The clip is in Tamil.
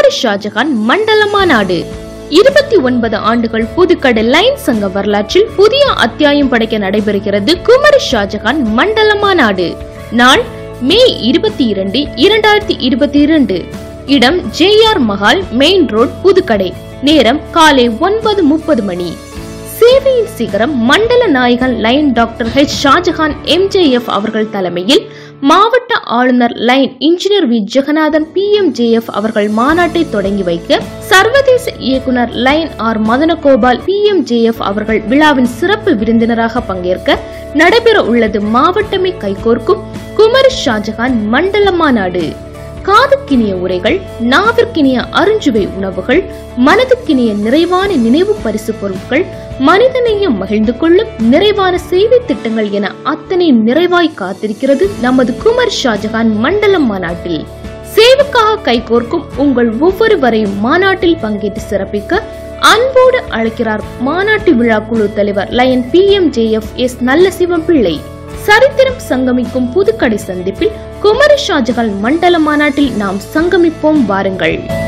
குமரி ஷாஜகான் மண்டல மாநாடு இருபத்தி ஒன்பது ஆண்டுகள் புதுக்கடை லைன் சங்க வரலாற்றில் புதிய அத்தியாயம் படைக்க நடைபெறுகிறது குமரி ஷாஜகான் மண்டல மாநாடு நாள் மே இருபத்தி இரண்டு இரண்டாயிரத்தி இருபத்தி இரண்டு இடம் JR Mahal main road Puthukkadai நேரம் காலை ஒன்பது முப்பது மணி சேவையின் சிகரம் மண்டல நாயகன் lion doctor H Shahjahan MJF அவர்கள் தலைமையில் மாவட்ட ஆளுநர் lion engineer V Jeganathan PMJF அவர்கள் மாநாட்டை தொடங்கி வைக்க சர்வதேச இயக்குனர் லைன் ஆர் மதனகோபால் பிஎம்ஜேஎஃப் அவர்கள் விழாவின் சிறப்பு விருந்தினராக பங்கேற்க நடைபெற உள்ளது மாவட்டமே கைகோர்க்கும் குமரி ஷாஜஹான் மண்டல மாநாடு காதுக்கினிய உரைகள் நாவிற்கினிய அருஞ்சுவை உணவுகள் மனதுக்கினிய நிறைவான நினைவு பரிசு பொருட்கள் மனிதனையும் மகிழ்ந்து கொள்ளும் நிறைவான சேவை திட்டங்கள் என அத்தனை நிறைவாய் காத்திருக்கிறது நமது குமர் ஷாஜஹான் மண்டலம் மாநாட்டில் சேவைக்காக கைகோர்க்கும் உங்கள் ஒவ்வொருவரையும் மாநாட்டில் பங்கேற்று சிறப்பிக்க அன்போடு அழைக்கிறார் மாநாட்டு விழா குழு தலைவர் lion P M J F S Nallasivam பிள்ளை சரித்திரம் சங்கமிக்கும் புதுக்கடை சந்திப்பில் குமரி ஷாஜகான் மண்டல மாநாட்டில் நாம் சங்கமிப்போம் வாருங்கள்